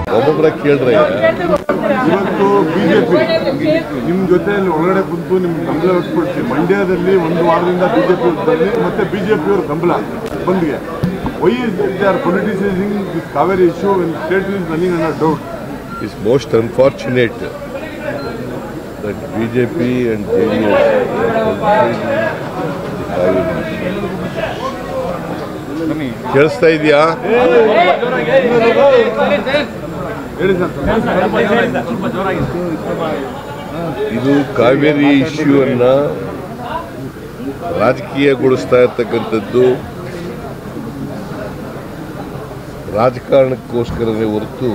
ಒಬ್ಬೊಬ್ಬರ ಕೇಳ್ರೆ ಇವತ್ತು ಬಿಜೆಪಿ ನಿಮ್ ಜೊತೆಯಲ್ಲಿ ಒಳಗಡೆ ಕುಂತು ನಿಮ್ ಬೆಂಬಲ ವ್ಯಕ್ತಪಡಿಸಿ ಮಂಡ್ಯದಲ್ಲಿ ಒಂದು ವಾರದಿಂದ ಬಿಜೆಪಿ ಬಂದಿ ಮತ್ತೆ ಬಿಜೆಪಿ ಅವರು ಬೆಂಬಲ ಬಂದ್ಗೆ why is they are politicising this Cauvery issue in state is running under doubt is most unfortunate that BJP and JDS ಕೇಳಿಸ್ತಾ ಇದೆಯಾ ಹೇಳಿ ಸರ್ ಇದು ಕಾವೇರಿ ಇಶ್ಯೂ ಅನ್ನ ರಾಜಕೀಯಗೊಳಿಸ್ತಾ ಇರ್ತಕ್ಕಂಥದ್ದು ರಾಜಕಾರಣಕ್ಕೋಸ್ಕರನೇ ಹೊರತು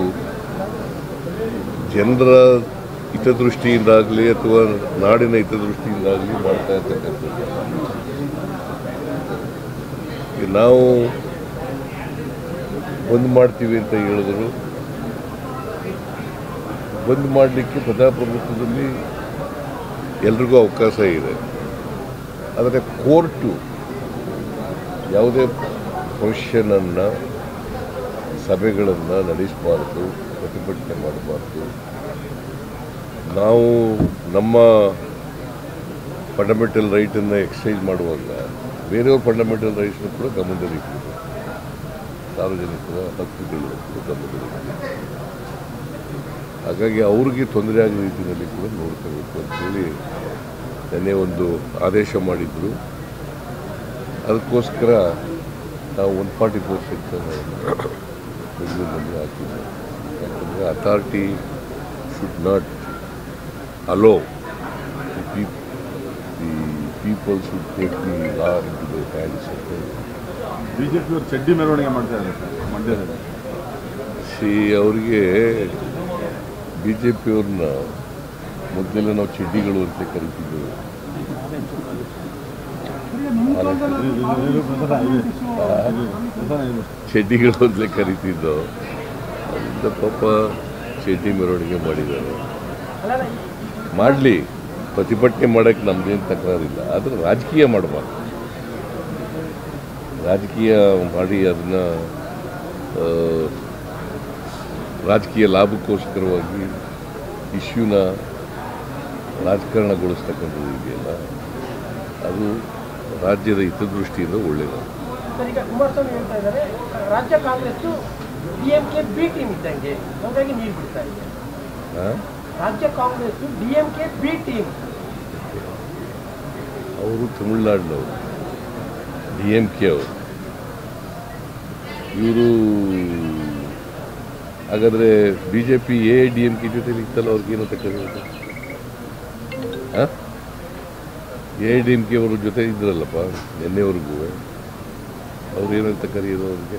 ಜನರ ಹಿತದೃಷ್ಟಿಯಿಂದಾಗಲಿ ಅಥವಾ ನಾಡಿನ ಹಿತದೃಷ್ಟಿಯಿಂದಾಗಲಿ ಮಾಡ್ತಾ ಇರ್ತಕ್ಕಂಥದ್ದು ಈಗ ನಾವು ಬಂದ್ ಮಾಡ್ತೀವಿ ಅಂತ ಹೇಳಿದ್ರು ಬಂದ್ ಮಾಡಲಿಕ್ಕೆ ಪ್ರಜಾಪ್ರಭುತ್ವದಲ್ಲಿ ಎಲ್ರಿಗೂ ಅವಕಾಶ ಇದೆ ಆದರೆ ಕೋರ್ಟು ಯಾವುದೇ ಫಂಕ್ಷನನ್ನು ಸಭೆಗಳನ್ನು ನಡೆಸಬಾರ್ದು ಪ್ರತಿಭಟನೆ ಮಾಡಬಾರ್ದು ನಾವು ನಮ್ಮ ಫಂಡಮೆಂಟಲ್ ರೈಟನ್ನು ಎಕ್ಸಸೈಸ್ ಮಾಡುವಾಗ ಬೇರೆಯವ್ರ ಫಂಡಮೆಂಟಲ್ ರೈಟ್ಸ್ನು ಕೂಡ ಗಮನದಲ್ಲಿಟ್ಟಿದೆ ಸಾರ್ವಜನಿಕರ ಹಕ್ಕುಗಳು ಕೂಡ ಗಮನದಲ್ಲಿಟ್ಟಿದೆ ಹಾಗಾಗಿ ಅವ್ರಿಗೆ ತೊಂದರೆ ಆಗೋ ರೀತಿಯಲ್ಲಿ ಕೂಡ ನೋಡ್ಕೋಬೇಕು ಅಂತೇಳಿ ನಿನ್ನೆ ಒಂದು ಆದೇಶ ಮಾಡಿದ್ರು ಅದಕ್ಕೋಸ್ಕರ ನಾವು ಒನ್ ಫಾರ್ಟಿ ಫೋರ್ ಸೆಕ್ಷನ್ ಬೆಂಗಳೂರಿನಲ್ಲಿ ಹಾಕಿದ್ವಿ ಯಾಕಂದರೆ authority should not allow the people should take the law in to the hands BJP ಅವರು ಚಡ್ಡಿ ಮೆರವಣಿಗೆ ಮಾಡ್ತಾ ಇದ್ದಾರೆ ಸರ್ ಮಂಡ್ಯದಲ್ಲಿ ಸಿ ಅವರಿಗೆ ಬಿ ಜೆ ಪಿಯವ್ರನ್ನ ಮೊದಲೆಲ್ಲ ನಾವು ಚಡ್ಡಿಗಳು ಅಂತ ಕರಿತಿದ್ದೆವು ಚಡ್ಡಿಗಳು ಅಂತಲೇ ಕರಿತಿದ್ದೋ ಅಂತ ಪಾಪ ಚಡ್ಡಿ ಮೆರವಣಿಗೆ ಮಾಡಿದ್ದಾರೆ ಮಾಡಲಿ ಪ್ರತಿಭಟನೆ ಮಾಡೋಕ್ಕೆ ನಮ್ದೇನು ತಕರಾರಿಲ್ಲ ಆದರೆ ರಾಜಕೀಯ ಮಾಡಬಾರ್ದು ರಾಜಕೀಯ ಮಾಡಿ ಅದನ್ನ ಆ, ರಾಜಕೀಯ ಲಾಭಕ್ಕೋಸ್ಕರವಾಗಿ ಇಶ್ಯೂನ ರಾಜಕಾರಣಗೊಳಿಸ್ತಕ್ಕಂಥದ್ದು ಇದೆಯಲ್ಲ ಅದು ರಾಜ್ಯದ ಹಿತದೃಷ್ಟಿಯಿಂದ ಒಳ್ಳೆಯದು ಸರ್ ಈಗ ಕುಮಾರಸ್ವಾಮಿ ಹೇಳ್ತಾ ಇದ್ದಾರೆ ರಾಜ್ಯ ಕಾಂಗ್ರೆಸ್ ಡಿಎಂಕೆ ಬಿ ಟೀಮ್ ಇದ್ದಂಗೆ ಹಾಗಾಗಿ ನೀರು ಬಿಡ್ತಾ ಇದೆ ಆ? ರಾಜ್ಯ ಕಾಂಗ್ರೆಸ್ ಡಿಎಂಕೆ ಬಿ ಟೀಮ್ ಅವರು ತಮಿಳ್ನಾಡಿನವರು ಡಿ ಎಂ ಕೆ ಅವರು ಇವರು ಹಾಗಾದರೆ B J P A D M K ಜೊತೆಲಿ ಇತ್ತಲ್ಲ ಅವ್ರಿಗೇನು ತಕ್ಕಂಥ ಎ ಡಿ ಎಂ ಕೆ ಅವ್ರ ಜೊತೆ ಇದ್ರಲ್ಲಪ್ಪ ನಿನ್ನೆವರೆಗೂ ಅವ್ರು ಏನಂತ ಕರೆಯೋದು ಅವ್ರಿಗೆ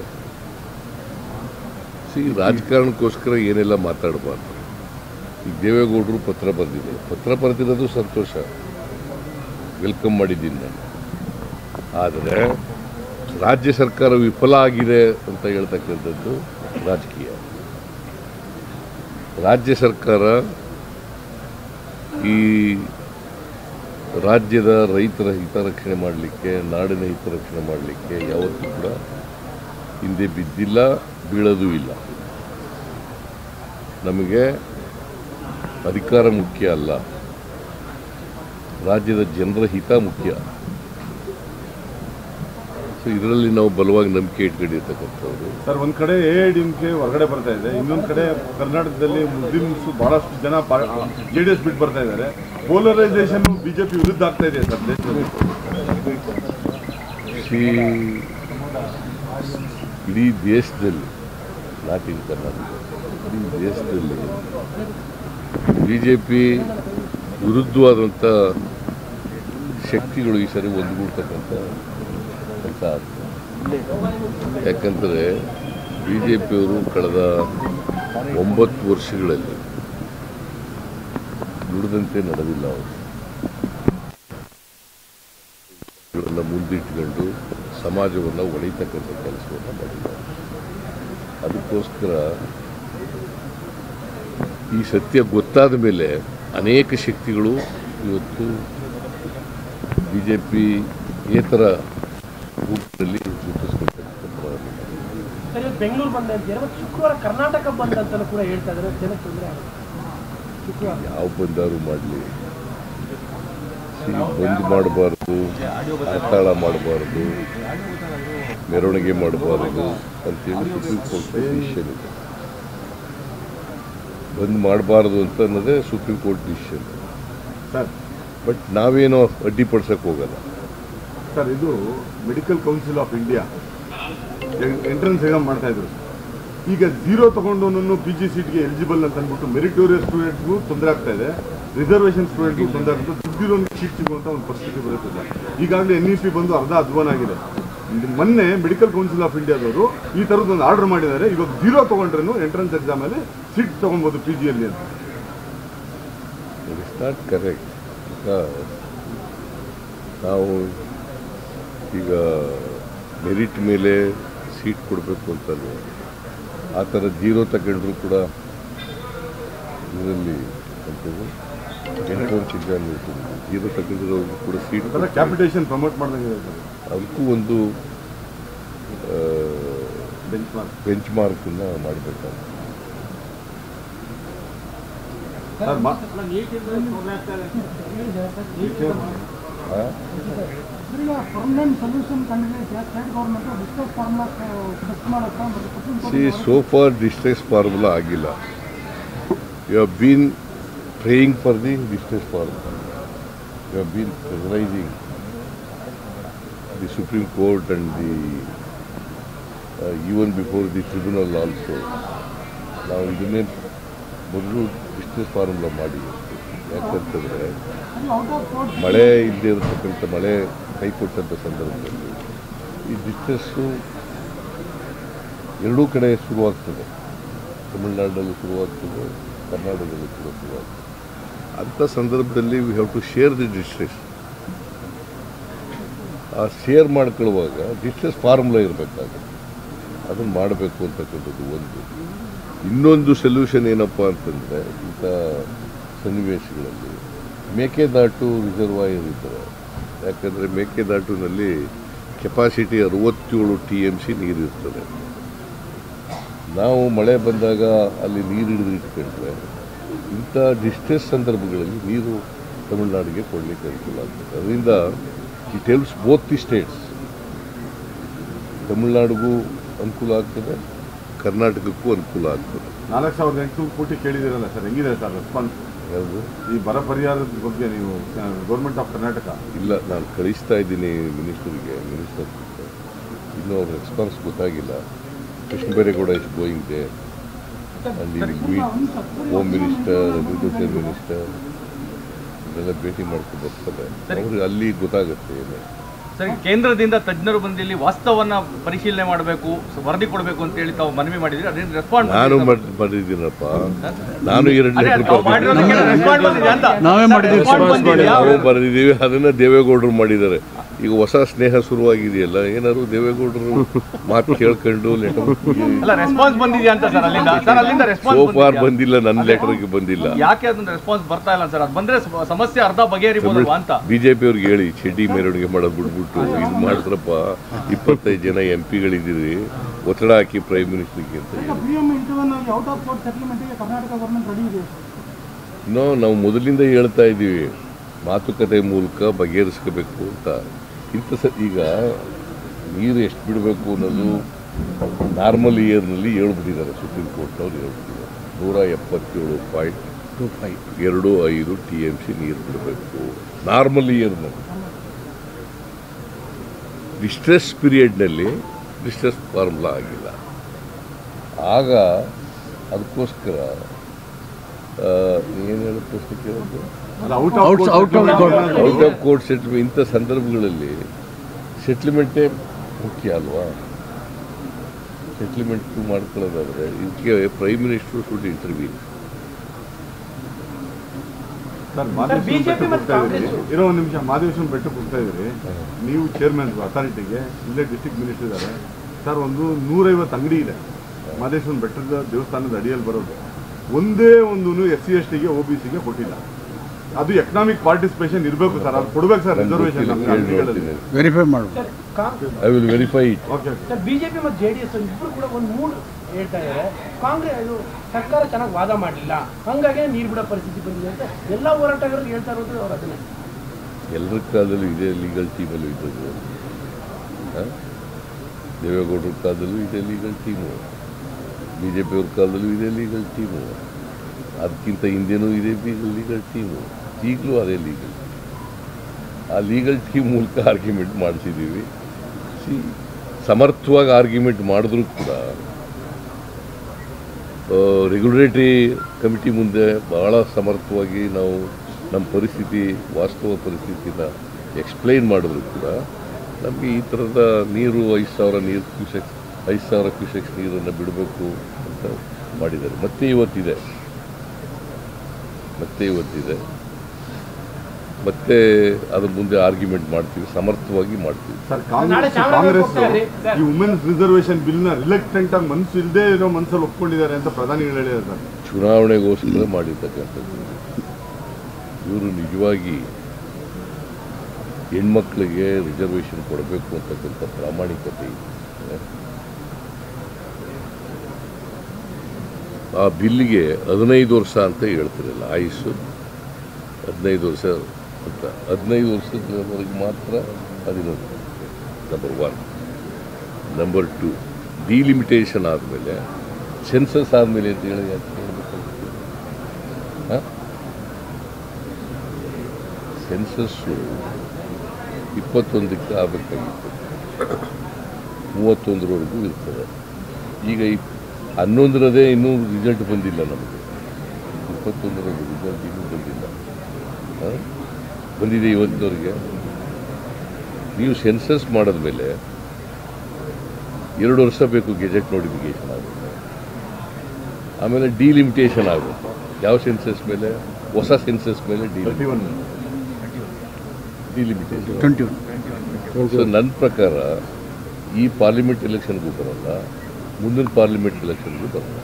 ಸಿ ರಾಜಕಾರಣಕ್ಕೋಸ್ಕರ ಏನೆಲ್ಲ ಮಾತಾಡಬಾರ್ದು ಈಗ ದೇವೇಗೌಡರು ಪತ್ರ ಬರೆದಿದ್ದಾರೆ ಪತ್ರ ಬರೆದಿರೋದು ಸಂತೋಷ ವೆಲ್ಕಮ್ ಮಾಡಿದ್ದೀನಿ ನಾನು ಆದರೆ ರಾಜ್ಯ ಸರ್ಕಾರ ವಿಫಲ ಆಗಿದೆ ಅಂತ ಹೇಳ್ತಕ್ಕಂಥದ್ದು ರಾಜಕೀಯ ರಾಜ್ಯ ಸರ್ಕಾರ ಈ ರಾಜ್ಯದ ರೈತರ ಹಿತರಕ್ಷಣೆ ಮಾಡಲಿಕ್ಕೆ ನಾಡಿನ ಹಿತರಕ್ಷಣೆ ಮಾಡಲಿಕ್ಕೆ ಯಾವತ್ತೂ ಕೂಡ ಹಿಂದೆ ಬಿದ್ದಿಲ್ಲ ಬೀಳೋದು ಇಲ್ಲ ನಮಗೆ ಅಧಿಕಾರ ಮುಖ್ಯ ಅಲ್ಲ ರಾಜ್ಯದ ಜನರ ಹಿತ ಮುಖ್ಯ ಸೊ ಇದರಲ್ಲಿ ನಾವು ಬಲವಾಗಿ ನಂಬಿಕೆ ಇಟ್ಕೊಂಡಿರ್ತಕ್ಕಂಥವ್ರು ಸರ್ ಒಂದ್ ಕಡೆ ಎ ಡಿ ಎಂ ಕೆ ಹೊರಗಡೆ ಬರ್ತಾ ಇದೆ ಇನ್ನೊಂದ್ ಕಡೆ ಕರ್ನಾಟಕದಲ್ಲಿ ಮುಸ್ಲಿಮ್ಸ್ ಬಹಳಷ್ಟು ಜನ ಜೆ ಡಿ ಎಸ್ ಬಿಟ್ಟು ಬರ್ತಾ ಇದ್ದಾರೆ ಪೋಲರೈಸೇಷನ್ ಬಿಜೆಪಿ ವಿರುದ್ಧ ಆಗ್ತಾ ಇದೆ ಸರ್ ದೇಶದಲ್ಲಿ ಸಿ ಇಡೀ ದೇಶದಲ್ಲಿ ನಾಟ್ ಇನ್ ಕರ್ನಾಟಕ ಇಡೀ ದೇಶದಲ್ಲಿ ಬಿ ಜೆ ಪಿ ವಿರುದ್ಧವಾದಂಥ ಶಕ್ತಿಗಳು ಈ ಸರಿ ಒಂದುಗೂಡ್ತಕ್ಕಂಥ ಕೆಲಸ ಆಗ್ತದೆ ಯಾಕಂದರೆ ಬಿ ಜೆ ಪಿಯವರು ಕಳೆದ ಒಂಬತ್ತು ವರ್ಷಗಳಲ್ಲಿ ನುಡಿದಂತೆ ನಡೆದಿಲ್ಲ ಅವರು ಗಳನ್ನ ಮುಂದಿಟ್ಕೊಂಡು ಸಮಾಜವನ್ನು ಒಳಿತಕ್ಕಂಥ ಕೆಲಸವನ್ನು ಮಾಡಿದ್ದಾರೆ ಅದಕ್ಕೋಸ್ಕರ ಈ ಸತ್ಯ ಗೊತ್ತಾದ ಮೇಲೆ ಅನೇಕ ಶಕ್ತಿಗಳು ಇವತ್ತು ಬಿ ಜೆ ಪಿ ಏತರ ರೂಪದಲ್ಲಿ ರೂಪಿಸ್ಕೊಳ್ತಾರೆ ಪ್ರಾರಂಭ ಸರ್ ಇವತ್ತು ಬೆಂಗಳೂರು ಬಂದ ಅಂತೀರ ಮತ್ತು ಶುಕ್ರವಾರ ಕರ್ನಾಟಕ ಬಂದ್ ಅಂತಲೂ ಕೂಡ ಹೇಳ್ತಾ ಇದ್ದಾರೆ ಜನಕ್ಕೆ ತೊಂದರೆ ಆಗುತ್ತೆ ಶುಕ್ರವಾರ ಯಾವ ಬಂದಾರು ಮಾಡಲಿ ಬಂದ್ ಮಾಡಬಾರ್ದು ಹತ್ತಾಳ ಮಾಡಬಾರ್ದು ಮೆರವಣಿಗೆ ಮಾಡಬಾರ್ದು ಅಂತೇಳಿ ಸುಪ್ರೀಂ ಕೋರ್ಟ್ ಡಿಸಿಷನ್ ಇದೆ ಬಂದ್ ಮಾಡಬಾರ್ದು ಅಂತ ಅನ್ನೋದೇ supreme court decision sir but ನಾವೇನೋ ಅಡ್ಡಿಪಡಿಸಕ್ಕೆ ಹೋಗಲ್ಲ ಸರ್ ಇದು medical council of India entrance exam ಮಾಡ್ತಾ ಇದ್ರು ಈಗ ಝೀರೋ ತಗೊಂಡು ಪಿ ಜಿ ಸೀಟ್ಗೆ ಎಲಿಜಿಬಲ್ ಅಂತ ಅಂದ್ಬಿಟ್ಟು ಮೆರಿಟೋರಿಯಸ್ ಸ್ಟೂಡೆಂಟ್ಗೂ ತೊಂದರೆ ಆಗ್ತಾ ಇದೆ ರಿಸರ್ವೇಷನ್ ಸ್ಟೂಡೆಂಟ್ಗೂ ತೊಂದರೆ ಆಗುತ್ತೆ ದುಡ್ಡಿರೋನಿಗೆ ಸೀಟ್ ಸಿಗುವಂತ ಒಂದು ಪರಿಸ್ಥಿತಿ ಬರುತ್ತೆ ಸರ್ ಈಗಾಗಲೇ ಎನ್ ಇ ಪಿ ಬಂದು ಅರ್ಧ ಅಧ್ವಾನ ಆಗಿದೆ ಇದು ಮೊನ್ನೆ ಮೆಡಿಕಲ್ ಕೌನ್ಸಿಲ್ ಆಫ್ ಇಂಡಿಯಾದವರು ಈ ಥರದ್ದೊಂದು ಆರ್ಡರ್ ಮಾಡಿದ್ದಾರೆ ಇವಾಗ ಝೀರೋ ತಗೊಂಡ್ರೂ ಎಂಟ್ರೆನ್ಸ್ ಎಕ್ಸಾಮಲ್ಲಿ ಸೀಟ್ ತಗೊಬೋದು ಪಿ ಜಿಯಲ್ಲಿ ಅಂತ ಇಟ್ ಇಸ್ ನಾಟ್ ಕರೆಕ್ಟ್ ನಾವು ಈಗ ಮೆರಿಟ್ ಮೇಲೆ ಸೀಟ್ ಕೊಡಬೇಕು ಅಂತಲ್ವ ಆ ಥರ ಜೀರೋ ತಗೊಂಡ್ರು ಕೂಡ ಇದರಲ್ಲಿ ಎಂಟ್ರೆನ್ಸ್ ಎಕ್ಸಾಮ್ ಜೀರೋ ತಗೊಂಡಿರೋರ್ಗೂ ಕೂಡ ಸೀಟ್ ಕ್ಯಾಪಿಟೇಷನ್ ಪ್ರಮೋಟ್ ಮಾಡಿದಂಗೆ ಸರ್ ಅದಕ್ಕೂ ಒಂದು ಬೆಂಚ್ ಮಾರ್ಕ್ ಬೆಂಚ್ ಮಾರ್ಕನ್ನು ಮಾಡಬೇಕಾಗುತ್ತೆ ಸರ್ ಮಾ- ಪರ್ಮನೆಂಟ್ ಸೊಲ್ಯೂಷನ್ ಕಂಡಿದೆ state government discuss formula fix ಮಾಡುತ್ತಾ ಮತ್ತು supreme C so for distress formula ಆಗಿಲ್ಲ you have been praying for the distress formula you have been pressurising the supreme court and the even before the tribunal also ನಾವು ಇದನ್ನೇ ಮೊದಲು distress formula ಮಾಡಿ ಯಾಕಂತಂದರೆ out of court ಮಳೆ ಇಲ್ಲದೆ ಇರತಕ್ಕಂಥ ಮಳೆ ಕೈ ಕೊಟ್ಟಂಥ ಸಂದರ್ಭದಲ್ಲಿ ಈ ಡಿಸ್ಟ್ರೆಸ್ಸು ಎರಡೂ ಕಡೆ ಶುರುವಾಗ್ತದೆ ತಮಿಳುನಾಡಲ್ಲೂ ಶುರುವಾಗ್ತದೆ ಕರ್ನಾಟಕದಲ್ಲೂ ಕೂಡ ಶುರುವಾಗ್ತದೆ ಅಂಥ ಸಂದರ್ಭದಲ್ಲಿ we have to share the distress ಆ ಶೇರ್ ಮಾಡ್ಕೊಳ್ಳುವಾಗ ಡಿಸ್ಟ್ರೆಸ್ ಫಾರ್ಮುಲಾ ಇರಬೇಕಾಗುತ್ತೆ ಅದನ್ನು ಮಾಡಬೇಕು ಅಂತಕ್ಕಂಥದ್ದು ಒಂದು ಇನ್ನೊಂದು ಸೊಲ್ಯೂಷನ್ ಏನಪ್ಪ ಅಂತಂದರೆ ಇಂಥ ಸನ್ನಿವೇಶಗಳಲ್ಲಿ ಮೇಕೆದಾಟು ರಿಸರ್ವಾಯರ್ ಇದ್ದಾರೆ ಯಾಕಂದರೆ ಮೇಕೆದಾಟುನಲ್ಲಿ ಕೆಪಾಸಿಟಿ ಅರವತ್ತೇಳು ಟಿ ಎಮ್ ಸಿ ನೀರಿರ್ತದೆ ನಾವು ಮಳೆ ಬಂದಾಗ ಅಲ್ಲಿ ನೀರು ಹಿಡಿದು ಇಟ್ಕೊಂಡ್ರೆ ಇಂಥ ಡಿಸ್ಟ್ರೆಸ್ ಸಂದರ್ಭಗಳಲ್ಲಿ ನೀರು ತಮಿಳುನಾಡಿಗೆ ಕೊಡಲಿಕ್ಕೆ ಅನುಕೂಲ ಆಗ್ತದೆ ಅದರಿಂದ it helps both the states ತಮಿಳುನಾಡಿಗೂ ಅನುಕೂಲ ಆಗ್ತದೆ ಕರ್ನಾಟಕಕ್ಕೂ ಅನುಕೂಲ ಆಗ್ತದೆ ನಾಲ್ಕು ಸಾವಿರದ ಎಂಟುನೂರು ಕೋಟಿ ಕೇಳಿದಿರಲ್ಲ ಸರ್ ಹೆಂಗಿದೆ ಸರ್ ರೆಸ್ಪಾನ್ಸ್ ಯಾವುದು ಈ ಬರ ಪರಿಹಾರದ ಬಗ್ಗೆ ನೀವು ಗೌರ್ಮೆಂಟ್ ಆಫ್ ಕರ್ನಾಟಕ ಇಲ್ಲ ನಾನು ಕಳಿಸ್ತಾ ಇದ್ದೀನಿ ಮಿನಿಸ್ಟರ್ಗೆ ಮಿನಿಸ್ಟರ್ ಇನ್ನೂ ಅವ್ರ ರೆಸ್ಪಾನ್ಸ್ ಗೊತ್ತಾಗಿಲ್ಲ Krishna Byregowda is going they and ಈ meet home minister agriculture minister ಇದೆಲ್ಲ ಭೇಟಿ ಮಾಡ್ಕೊಂಡು ಬರ್ತಾರೆ ಅವ್ರಿಗೆ ಅಲ್ಲಿ ಗೊತ್ತಾಗುತ್ತೆ ಏನು ಸರ್ ಕೇಂದ್ರದಿಂದ ತಜ್ಞರು ಬಂದು ಇಲ್ಲಿ ವಾಸ್ತವನ್ನ ಪರಿಶೀಲನೆ ಮಾಡಬೇಕು ವರದಿ ಕೊಡಬೇಕು ಅಂತ ಹೇಳಿ ತಾವು ಮನವಿ ಮಾಡಿದ್ರಿ ಅದೇನು ರೆಸ್ಪಾಂಡ್ ನಾನು ಮಾಡ್- ಮಾಡಿದ್ದೀನಪ್ಪ ನಾನು ಎರಡು ಅದೇ ಲೆಟರ್ ತಾವು ಮಾಡಿರೋದಕ್ಕೆ ರೆಸ್ಪಾಂಡ್ ಬಂದಿದೆ ಅಂತ ನಾವೇ ಮಾಡಿದ್ದೀವಿ, Response ಬಂದಿದ್ಯಾ? ನಾವು ಬರೆದಿದ್ದೀವಿ ಅದನ್ನ ದೇವೇಗೌಡರು ಮಾಡಿದ್ದಾರೆ ಈಗ ಹೊಸ ಸ್ನೇಹ ಶುರುವಾಗಿದೆಯಲ್ಲ ಏನಾದ್ರು ದೇವೇಗೌಡರು ಮಾತು ಕೇಳ್ಕೊಂಡು ಲೆಟರ್ ಅಲ್ಲ ರೆಸ್ಪಾನ್ಸ್ ಬಂದಿದ್ಯಾ ಅಂತ ಸರ್ ಅಲ್ಲಿಂದ ಸರ್ ಅಲ್ಲಿಂದ ರೆಸ್ಪಾನ್ಸ್ ಸೋಫಾರ್ ಬಂದಿಲ್ಲ ನನ್ನ ಲೆಟರ್ಗೆ ಬಂದಿಲ್ಲ ಯಾಕೆ ಅದನ್ನ ರೆಸ್ಪಾನ್ಸ್ ಬರ್ತಾ ಇಲ್ಲ ಸರ್ ಅದು ಬಂದ್ರೆ ಸ- ಸಮಸ್ಯೆ ಅರ್ಧ ಬಗೆಹರಿಬೋದಲ್ವಾ ಅಂತ ಬಿಜೆಪಿ ಅವ್ರಿಗೆ ಹೇಳಿ ಚಡ್ಡಿ ಮೆರವಣಿಗೆ ಮಾಡೋದು ಬಿಟ್ಬಿಟ್ಟು ಇದು ಮಾಡಿದ್ರಪ್ಪ ಇಪ್ಪತ್ತೈದು ಜನ ಎಂ ಪಿಗಳಿದ್ದೀರಿ ಒತ್ತಡ ಹಾಕಿ ಪ್ರೈಮ್ ಮಿನಿಸ್ಟರ್ಗೆ ಅಂತ ಹೇಳಿ P M intervene out of court ಸೆಟಲ್ಮೆಂಟ್ಗೆ ಕರ್ನಾಟಕ ಗೌರ್ಮೆಂಟ್ ರೆಡಿ ಇದೆ ನೋ ನಾವು ಮೊದಲಿಂದ ಹೇಳ್ತಾ ಇದ್ದೀವಿ ಮಾತುಕತೆ ಮೂಲಕ ಬಗೆಹರಿಸ್ಕೋಬೇಕು ಅಂತ ಇಂಥ ಸ ಈಗ ನೀರು ಎಷ್ಟು ಬಿಡಬೇಕು ಅನ್ನೋದು ನಾರ್ಮಲ್ ಇಯರ್ನಲ್ಲಿ ಹೇಳ್ಬಿಟ್ಟಿದ್ದಾರೆ ಸುಪ್ರೀಂ ಕೋರ್ಟ್ನವ್ರು ಹೇಳ್ಬಿಟ್ಟಿದ್ದಾರೆ ನೂರ ಎಪ್ಪತ್ತೇಳು ಪಾಯಿಂಟ್ ಟು ಫೈವ್ ಎರಡು ಐದು ಟಿ ಎಮ್ ಸಿ ನೀರು ಬಿಡಬೇಕು ನಾರ್ಮಲ್ ಇಯರ್ನಲ್ಲಿ ಡಿಸ್ಟ್ರೆಸ್ ಪೀರಿಯಡ್ನಲ್ಲಿ ಡಿಸ್ಟ್ರೆಸ್ ಫಾರ್ಮುಲಾ ಆಗಿಲ್ಲ ಆಗ ಅದಕ್ಕೋಸ್ಕರ ಏನು ಹೇಳೋ ಪ್ರಶ್ನೆ ಕೇಳೋದು ಅದು out Out- out of court. Out of court settlement ಇಂಥ ಸಂದರ್ಭಗಳಲ್ಲಿ ಸೆಟ್ಲ್ಮೆಂಟೇ ಮುಖ್ಯ ಅಲ್ವಾ ಸೆಟ್ಲ್ಮೆಂಟ್ ಮಾಡ್ಕೊಳ್ಳೋದಾದ್ರೆ ಇದಕ್ಕೆ prime minister should intervene sir Madeshwaram BJP ಬೆಟ್ಟಕ್ಕೆ ಮತ್ತು ಹೋಗ್ತಾ ಇದ್ದೀರಿ ಕಾಂಗ್ರೆಸ್ ಇರೋ ಒಂದು ನಿಮಿಷ ಮಾದೇಶ್ವರಂ ಬೆಟ್ಟಕ್ಕೆ ಹೋಗ್ತಾ ಇದ್ದೀರಿ ನೀವು ಚೇರ್ಮನ್ ಅಥಾರಿಟಿಗೆ ಇಲ್ಲೇ ಡಿಸ್ಟ್ರಿಕ್ಟ್ ಮಿನಿಸ್ಟರ್ ಇದ್ದಾರೆ ಸರ್ ಒಂದು ನೂರೈವತ್ತು ಅಂಗಡಿ ಇದೆ ಮಾದೇಶ್ವರಂ ಬೆಟ್ಟದ ದೇವಸ್ಥಾನದ ಅಡಿಯಲ್ಲಿ ಬರೋದು ಒಂದೇ ಒಂದು ಎಸ್ ಸಿ ಎಸ್ ಟಿಗೆ ಒ ಬಿ ಸಿಗೆ ಕೊಟ್ಟಿಲ್ಲ ಅದು ಎಕನಾಮಿಕ್ ಪಾರ್ಟಿಸಿಪೇಷನ್ ಇರಬೇಕು ಸರ್ ಅದು ಕೊಡ್ಬೇಕು ಸರ್ ರಿಸರ್ವೇಷನ್ ಕೇಳಿ ನೋಡ್ತೀನಿ ವೆರಿಫೈ ಮಾಡ್ಬೋದು sir Congress I will verify it okay sir BJP ಮತ್ತು ಜೆ ಡಿ ಎಸ್ ಇಬ್ಬರು ಕೂಡ ಒಂದು ಮೂಡ್ ಹೇಳ್ತಾ ಇದ್ದಾರೆ ಕಾಂಗ್ರೆಸ್ ಇದು ಸರ್ಕಾರ ಚೆನ್ನಾಗಿ ವಾದ ಮಾಡಲಿಲ್ಲ ಹಂಗಾಗಿ ನೀರು ಬಿಡೋ ಪರಿಸ್ಥಿತಿ ಬಂದಿದೆ ಅಂತ ಎಲ್ಲ ಹೋರಾಟಗಾರರು ಹೇಳ್ತಾ ಇರೋದು ಅವ್ರು ಅದನ್ನೇ ಎಲ್ಲರ ಕಾಲದಲ್ಲೂ ಇದೇ ಲೀಗಲ್ ಟೀಮಲ್ಲೂ ಇದ್ದದ್ದು ಆ? ದೇವೇಗೌಡರ ಕಾಲದಲ್ಲೂ ಇದೇ ಲೀಗಲ್ ಟೀಮು ಬಿ ಜೆ ಪಿಯವ್ರ ಕಾಲದಲ್ಲೂ ಇದೇ ಲೀಗಲ್ ಟೀಮು ಅದಕ್ಕಿಂತ ಹಿಂದೆನೂ ಇದೇ ಲೀಗಲ್ ಟೀಮು ಈಗಲೂ ಅದೇ ಲೀಗಲ್ ಆ ಲೀಗಲ್ ಟೀಮ್ ಮೂಲಕ ಆರ್ಗ್ಯುಮೆಂಟ್ ಮಾಡಿಸಿದ್ದೀವಿ ಸಿ ಸಮರ್ಥವಾಗಿ ಆರ್ಗ್ಯುಮೆಂಟ್ ಮಾಡಿದ್ರೂ ಕೂಡ ರೆಗ್ಯುಲೇಟರಿ ಕಮಿಟಿ ಮುಂದೆ ಬಹಳ ಸಮರ್ಥವಾಗಿ ನಾವು ನಮ್ಮ ಪರಿಸ್ಥಿತಿ ವಾಸ್ತವ ಪರಿಸ್ಥಿತಿನ ಎಕ್ಸ್ಪ್ಲೈನ್ ಮಾಡಿದ್ರು ಕೂಡ ನಮಗೆ ಈ ಥರದ ನೀರು ಐದು ಸಾವಿರ ನೀರು ಕ್ಯೂಸೆಕ್ಸ್ ಐದು ಸಾವಿರ ಕ್ಯೂಸೆಕ್ಸ್ ನೀರನ್ನು ಬಿಡಬೇಕು ಅಂತ ಮಾಡಿದ್ದಾರೆ ಮತ್ತೆ ಇವತ್ತಿದೆ ಮತ್ತೆ ಇವತ್ತಿದೆ ಮತ್ತೆ ಅದ್ರ ಮುಂದೆ ಆರ್ಗ್ಯುಮೆಂಟ್ ಮಾಡ್ತೀವಿ ಸಮರ್ಥವಾಗಿ ಮಾಡ್ತೀವಿ ಸರ್ ನಾಳೆ ಕಾಂಗ್ರೆಸ್ ಚಾಮರಾಜನಗರ ಕಾಂಗ್ರೆಸ್ ಹೋಗ್ತಾ ಇರಿ, ಸರ್. ಈ ವುಮೆನ್ಸ್ ರಿಸರ್ವೇಷನ್ ಬಿಲ್ನ ರಿಲೆಕ್ಟೆಂಟ್ ಆಗಿ ಮನಸ್ಸು ಇಲ್ಲದೆ ಇರೋ ಮನಸ್ಸಲ್ಲಿ ಒಪ್ಕೊಂಡಿದ್ದಾರೆ ಅಂತ ಪ್ರಧಾನಿಗಳು ಹೇಳಿದ್ದಾರೆ ಸರ್ ಚುನಾವಣೆಗೋಸ್ಕರ ಮಾಡಿರ್ತಕ್ಕಂಥದ್ದು ಇವರು ನಿಜವಾಗಿ ಹೆಣ್ಮಕ್ಳಿಗೆ ರಿಸರ್ವೇಷನ್ ಕೊಡಬೇಕು ಅಂತಕ್ಕಂಥ ಪ್ರಾಮಾಣಿಕತೆ ಇದೆ ಆ ಬಿಲ್ಲಿಗೆ ಹದಿನೈದು ವರ್ಷ ಅಂತ ಹೇಳ್ತಿರಲ್ಲ ಆಯುಸ್ಸು ಹದಿನೈದು ವರ್ಷ ಅಂತ ಹದಿನೈದು ವರ್ಷದವರೆಗೆ ಮಾತ್ರ ಹದಿನೈದು number one number two delimitation ಆದಮೇಲೆ ಸೆನ್ಸಸ್ ಆದಮೇಲೆ ಅಂತ ಹೇಳಿ ಯಾಕೆ ಹೇಳ್ಬೇಕಾಗಿತ್ತು? ಹ? ಸೆನ್ಸಸ್ಸು ಇಪ್ಪತ್ತೊಂದಕ್ಕೆ ಆಗಬೇಕಾಗಿತ್ತು ಮೂವತ್ತೊಂದರವರೆಗೂ ಇರ್ತದೆ ಈಗ ಇಪ್ ಹನ್ನೊಂದರದೇ ಇನ್ನೂ ರಿಸಲ್ಟ್ ಬಂದಿಲ್ಲ ನಮಗೆ ಇಪ್ಪತ್ತೊಂದರದ್ದು ರಿಸಲ್ಟ್ ಇನ್ನೂ ಬಂದಿಲ್ಲ ಹ? ಬಂದಿದೆ ಇವತ್ತವರೆಗೆ ನೀವು ಸೆನ್ಸಸ್ ಮಾಡಿದ್ಮೇಲೆ ಎರಡು ವರ್ಷ ಬೇಕು ಗೆಜೆಟ್ ನೋಟಿಫಿಕೇಶನ್ ಆಗುತ್ತೆ ಆಮೇಲೆ ಡಿಲಿಮಿಟೇಷನ್ ಆಗುತ್ತೆ ಯಾವ ಸೆನ್ಸಸ್ ಮೇಲೆ ಹೊಸ ಸೆನ್ಸಸ್ ಮೇಲೆ thirty one delimitation twenty one so ನನ್ನ ಪ್ರಕಾರ ಈ ಪಾರ್ಲಿಮೆಂಟ್ ಎಲೆಕ್ಷನ್ಗೂ ಬರಲ್ಲ ಮುಂದಿನ ಪಾರ್ಲಿಮೆಂಟ್ ಎಲೆಕ್ಷನ್ಗೂ ಬರಲ್ಲ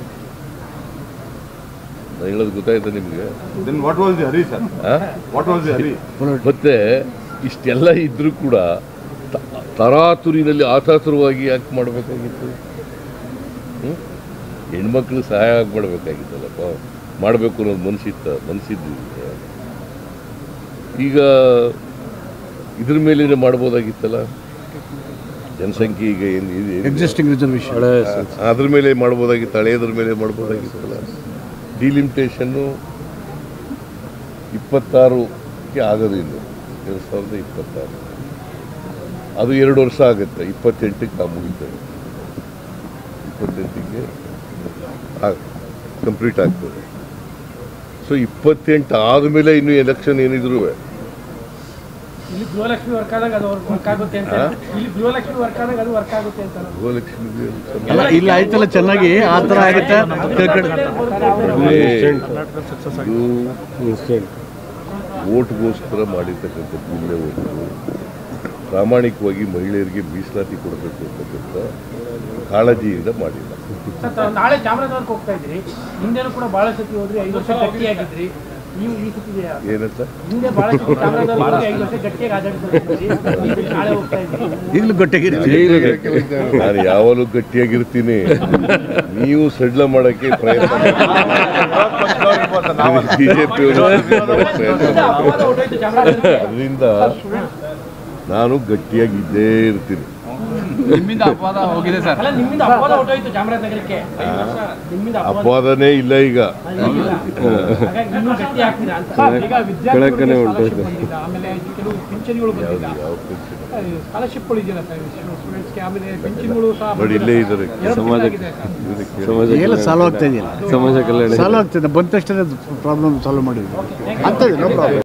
ನಾನು ಹೇಳೋದು ಗೊತ್ತಾಯ್ತಾ ನಿಮಗೆ then what was the hurry sir what was the hurry ಮತ್ತೆ ಇಷ್ಟೆಲ್ಲ ಇದ್ರೂ ಕೂಡ ತ- ತರಾತುರಿನಲ್ಲಿ ಆತಾತುರವಾಗಿ ಯಾಕೆ ಮಾಡಬೇಕಾಗಿತ್ತು ಹ್ಮ್? ಹೆಣ್ಮಕ್ಳು ಸಹಾಯ ಮಾಡಬೇಕಾಗಿತ್ತಲ್ಲಪ್ಪ ಮಾಡಬೇಕು ಅನ್ನೋದು ಮನಸ್ಸಿತ್ತ ಮನಸ್ಸಿದ್ವಿ ಈಗ ಇದ್ರ ಮೇಲೆ ಮಾಡ್ಬೋದಾಗಿತ್ತಲ್ಲ ಜನಸಂಖ್ಯೆ ಈಗ ಏನು ಇದೆ- ಎಕ್ಸಿಸ್ಟಿಂಗ್ ರಿಸರ್ವೇಷನ್ ಅದ್ರ ಮೇಲೆ ಮಾಡ್ಬೋದಾಗಿತ್ತು ಹಳೆಯದ್ರ ಮೇಲೆ ಮಾಡ್ಬೋದಾಗಿತ್ತಲ್ಲ ಡಿಲಿಮಿಟೇಷನ್ನು ಇಪ್ಪತ್ತಾರುಕ್ಕೆ ಆಗೋದು ಇನ್ನು ಎರಡು ಸಾವಿರದ ಇಪ್ಪತ್ತಾರು ಅದು ಎರಡು ವರ್ಷ ಆಗುತ್ತೆ ಇಪ್ಪತ್ತೆಂಟಕ್ಕೆ ಆ ಮುಗಿತದೆ ಇಪ್ಪತ್ತೆಂಟಕ್ಕೆ ಕಂಪ್ಲೀಟ್ ಆಗ್ತದೆ ಸೊ ಇಪ್ಪತ್ತೆಂಟು ಆದಮೇಲೆ ಇನ್ನು ಎಲೆಕ್ಷನ್ ಏನಿದ್ರು ಇಲ್ಲಿ ಗೃಹಲಕ್ಷ್ಮಿ ವರ್ಕ್ ಆದಾಗ ಅದು ವರ್ಕ್ ಆಗುತ್ತೆ ಅಂತ ಇಲ್ಲಿ ಗೃಹಲಕ್ಷ್ಮಿ ವರ್ಕ್ ಆದಾಗ ಅದು ವರ್ಕ್ ಆಗುತ್ತೆ ಅಂತ ಗೃಹಲಕ್ಷ್ಮಿಗೆ ಅಲ್ಲ ಇಲ್ಲ ಆಯ್ತಲ್ಲ ಚೆನ್ನಾಗಿ ಆ ಥರ ಆಗುತ್ತೆ ತಿಳ್ಕೊಂಡು ಓಟ್ಗೋಸ್ಕರ ಮಾಡಿರ್ತಕ್ಕಂಥ ಬಿಲ್ಲೇ ಒಂದು ಪ್ರಾಮಾಣಿಕವಾಗಿ ಮಹಿಳೆಯರಿಗೆ ಮೀಸಲಾತಿ ಕೊಡಬೇಕು ಅಂತಕ್ಕಂಥ ಕಾಳಜಿಯಿಂದ ಮಾಡಿಲ್ಲ ಸರ್, ತಾವು ನಾಳೆ ಚಾಮರಾಜನಗರಕ್ಕೆ ಹೋಗ್ತಾ ಇದ್ರಿ ಹಿಂದೆನೂ ಕೂಡ ಬಹಳ ಸತಿ ಹೋದ್ರಿ ಐದು ವರ್ಷ ಗಟ್ಟಿಯಾಗಿದ್ರಿ ನೀವು ಈ ಸತಿ ಏನಂತ ಹಿಂದೆ ಬಹಳ ಸತಿ ಚಾಮರಾಜನಗರ ಹೋಗಿ ಐದು ವರ್ಷ ಗಟ್ಟಿಯಾಗಿ ಆಚರಿಸಿದ್ರಿ ನಾಳೆ ಹೋಗ್ತಾ ಇದ್ರಿ ಈಗಲೂ ಗಟ್ಟಿಗಿರ್ತೀವಿ ನಾನು ಯಾವಾಗಲೂ ಗಟ್ಟಿಯಾಗಿರ್ತೀನಿ ನೀವು ಸಡ್ಲ ಮಾಡಕ್ಕೆ ಪ್ರಯತ್ನ ಬಿಜೆಪಿ ಅಪವಾದ ಹೊರಟೋಯ್ತು ಚಾಮರಾಜನಗರಕ್ಕೆ. ಅದರಿಂದ ನಾನು ಗಟ್ಟಿಯಾಗಿದ್ದೇ ಇರ್ತೀನಿ ನಿಮ್ಮಿಂದ ಅಪವಾದ ಹೋಗಿದೆ ಸರ್ ಅಲ್ಲ ನಿಮ್ಮಿಂದ ಅಪವಾದ ಹೊರಟೋಯ್ತು ಚಾಮರಾಜನಗರಕ್ಕೆ ಐದು ವರ್ಷ ನಿಮ್ಮಿಂದ ಅಪವಾದ ಅಪವಾದನೇ ಇಲ್ಲ ಈಗ ಇಲ್ಲ. ಹಾಗಾಗಿ ಇನ್ನೂ ಗಟ್ಟಿ ಆಗ್ತೀರಾ ಅಂತ ಈಗ ವಿದ್ಯಾರ್ಥಿಗಳಿಗೆ ಸ್ಕಾಲರ್ಶಿಪ್ ಬಂದಿಲ್ಲ ಆಮೇಲೆ ಕೆಲವು ಪಿಂಚಣಿಗಳು ಯಾವ್ದು ಬಂದಿಲ್ಲ ಯಾವ ಪಕ್ಷ ಸ್ಕಾಲರ್ಶಿಪ್ಗಳು ಇದೆಯಲ್ಲ ಸರ್ ಸ್ಟೂಡೆಂಟ್ಸ್ಗೆ ಆಮೇಲೆ ಪಿಂಚಣಿಗಳು ಸಹ ನೋಡಿ ಇಲ್ಲೇ ಇದ್ದಾರೆ ಎರಡು ಆಗಿದೆ ಸರ್ ಎಲ್ಲ ಸಾಲ್ವ್ ಆಗ್ತಾ ಇದೆಯಲ್ಲ ಸಮಾಜ ಕಲ್ಯಾಣ ಸಾಲ್ವ್ ಆಗ್ತದೆ ಬಂದ ತಕ್ಷಣ ಪ್ರಾಬ್ಲಮ್ ಸಾಲ್ವ್ ಮಾಡಿದ್ವಿ ಆಗ್ತದೆ ನೋ ಪ್ರಾಬ್ಲಮ್